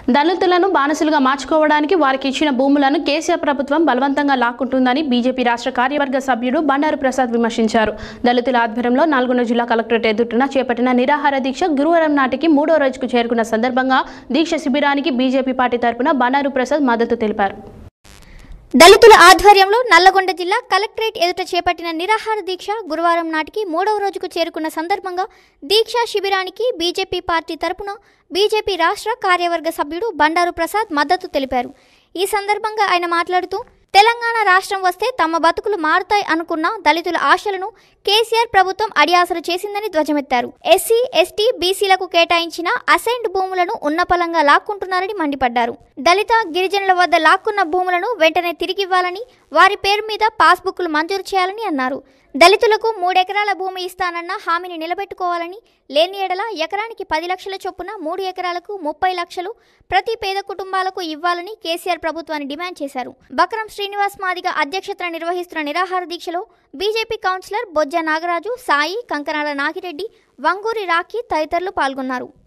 దళితులను బానిసలుగా మార్చుకోవడానికి వారికి ఇచ్చిన భూములను కేసీఆర్ ప్రభుత్వం బలవంతంగా లాక్కుంటుందని బీజేపీ రాష్ట్ర కార్యవర్గ సభ్యుడు బండారు ప్రసాద్ విమర్శించారు దళితుల ఆధ్వర్యంలో నల్గొండ జిల్లా కలెక్టరేట్ ఎదుటిన చేపట్టిన నిరాహార దీక్ష గురువారం నాటికి మూడో రోజుకు చేరుకున్న సందర్భంగా దీక్ష శిబిరానికి బీజేపీ పార్టీ తరపున బండారు ప్రసాద్ మద్దతు తెలిపారు దళితుల ఆధ్వర్యంలో నల్లగొండ జిల్లా కలెక్టరేట్ ఎదుట చేపట్టిన నిరాహార దీక్ష గురువారం నాటికి మూడవ రోజుకు చేరుకున్న సందర్భంగా దీక్షా శిబిరానికి బీజేపీ పార్టీ తరపున బీజేపీ రాష్ట్ర కార్యవర్గ సభ్యుడు బండారు ప్రసాద్ మద్దతు తెలిపారు ఈ సందర్భంగా ఆయన మాట్లాడుతూ తెలంగాణ రాష్ట్రం వస్తే తమ బతుకులు మారుతాయి అనుకున్న దళితుల ఆశలను కేసీఆర్ ప్రభుత్వం అడియాసలు చేసిందని ధ్వజమెత్తారు ఎస్సీ ఎస్టీ బీసీలకు కేటాయించిన అసైన్డ్ భూములను ఉన్నపలంగా లాక్కుంటున్నారని మండిపడ్డారు దళిత గిరిజనుల వద్ద లాక్కున్న భూములను వెంటనే తిరిగివ్వాలని వారి పేరు మీద పాస్బుక్లు మంజూరు చేయాలని అన్నారు దళితులకు మూడెకరాల భూమి ఇస్తానన్న హామీని నిలబెట్టుకోవాలని లేని ఎడల ఎకరానికి పది లక్షల చొప్పున మూడు ఎకరాలకు ముప్పై లక్షలు ప్రతి పేద కుటుంబాలకు ఇవ్వాలని కేసీఆర్ ప్రభుత్వాన్ని డిమాండ్ చేశారు బక్రం శ్రీనివాస్ మాదిగ అధ్యక్షతన నిర్వహిస్తున్న నిరాహార దీక్షలో బీజేపీ కౌన్సిలర్ బొజ్జ నాగరాజు సాయి కంకనాల నాగిరెడ్డి వంగూరి రాఖీ తదితరులు పాల్గొన్నారు